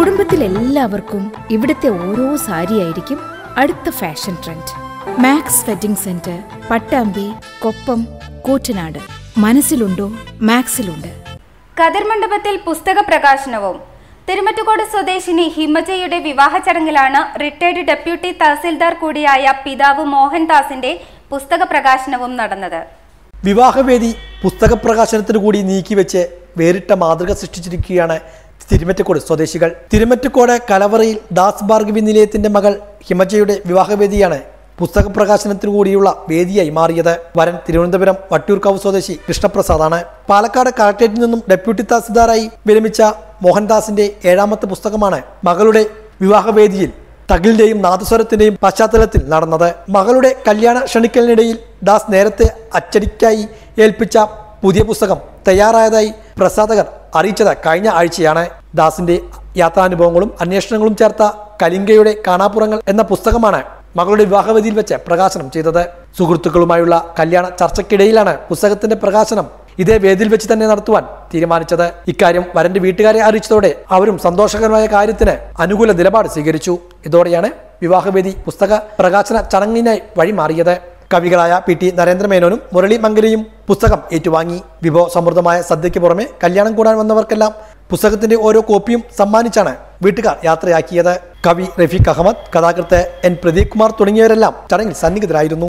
കുടുംബത്തിൽ എല്ലാവർക്കും ഇവിടുത്തെ ഓരോ സാരിയായിരിക്കും അടുത്ത fashion trend Max wedding centre Pattambi Koppam Koottanad മനസ്സിലുണ്ടോ മാക്സിലുണ്ട് കതിർ മണ്ഡപത്തിൽ പുസ്തക പ്രകാശനവും തിരുമറ്റുകോട് സ്വദേശിനി ഹിമജയുടെ വിവാഹ ചടങ്ങിലാണ് റിട്ടയർഡ് ഡെപ്യൂട്ടി തഹസിൽദാർ കൂടിയായ പിതാവ് മോഹൻദാസിന്റെ പുസ്തക പ്രകാശനവും നടന്നത് വിവാഹവേദി പുസ്തക പ്രകാശനത്തിന് കൂടി നീക്കിവെച്ച് വേറിട്ട മാതൃക സൃഷ്ടിച്ചിരിക്കുകയാണ് തിരുമറ്റക്കോട് സ്വദേശികൾ തിരുമറ്റക്കോട് കലവറയിൽ ദാസ് ഭാർഗവി നിലയത്തിന്റെ മകൾ ഹിമജയുടെ വിവാഹവേദിയാണ് പുസ്തക പ്രകാശനത്തിനു കൂടിയുള്ള വേദിയായി മാറിയത് വരൻ തിരുവനന്തപുരം വട്ടിയൂർക്കാവ് സ്വദേശി കൃഷ്ണപ്രസാദാണ് പാലക്കാട് കളക്ടറേറ്റിൽ നിന്നും ഡെപ്യൂട്ടി തഹസിൽദാറായി വിരമിച്ച മോഹൻദാസിന്റെ ഏഴാമത്തെ പുസ്തകമാണ് മകളുടെ വിവാഹവേദിയിൽ തകിലിന്റെയും നാദസ്വരത്തിന്റെയും പശ്ചാത്തലത്തിൽ നടന്നത് മകളുടെ കല്യാണ ക്ഷണിക്കലിനിടയിൽ ദാസ് നേരത്തെ അച്ചടിക്കായി ഏൽപ്പിച്ച പുതിയ പുസ്തകം തയ്യാറായതായി പ്രസാധകർ അറിയിച്ചത് കഴിഞ്ഞ ആഴ്ചയാണ് ദാസിന്റെ യാത്രാനുഭവങ്ങളും അന്വേഷണങ്ങളും ചേർത്ത കലിംഗയുടെ കാണാപ്പുറങ്ങൾ എന്ന പുസ്തകമാണ് മകളുടെ വിവാഹവേദിയിൽ വെച്ച് പ്രകാശനം ചെയ്തത് സുഹൃത്തുക്കളുമായുള്ള കല്യാണ ചർച്ചയ്ക്കിടയിലാണ് പുസ്തകത്തിന്റെ പ്രകാശനം ഇതേ വേദിയിൽ വെച്ച് തന്നെ നടത്തുവാൻ തീരുമാനിച്ചത് ഇക്കാര്യം വരന്റെ വീട്ടുകാരെ അറിയിച്ചതോടെ അവരും സന്തോഷകരമായ കാര്യത്തിന് അനുകൂല നിലപാട് സ്വീകരിച്ചു ഇതോടെയാണ് വിവാഹവേദി പുസ്തക പ്രകാശന ചടങ്ങിനായി വഴിമാറിയത് കവികളായ പി ടി നരേന്ദ്രമേനോനും മുരളി മംഗലയും പുസ്തകം ഏറ്റുവാങ്ങി വിഭവ സമൃദ്ധമായ സദ്യയ്ക്ക് പുറമെ കല്യാണം കൂടാൻ വന്നവർക്കെല്ലാം പുസ്തകത്തിന്റെ ഓരോ കോപ്പിയും സമ്മാനിച്ചാണ് വീട്ടുകാർ യാത്രയാക്കിയത് കവി റഫീഖ് അഹമ്മദ് കഥാകൃത്ത് എൻ പ്രദീപ് കുമാർ തുടങ്ങിയവരെല്ലാം ചടങ്ങിൽ സന്നിഹിതരായിരുന്നു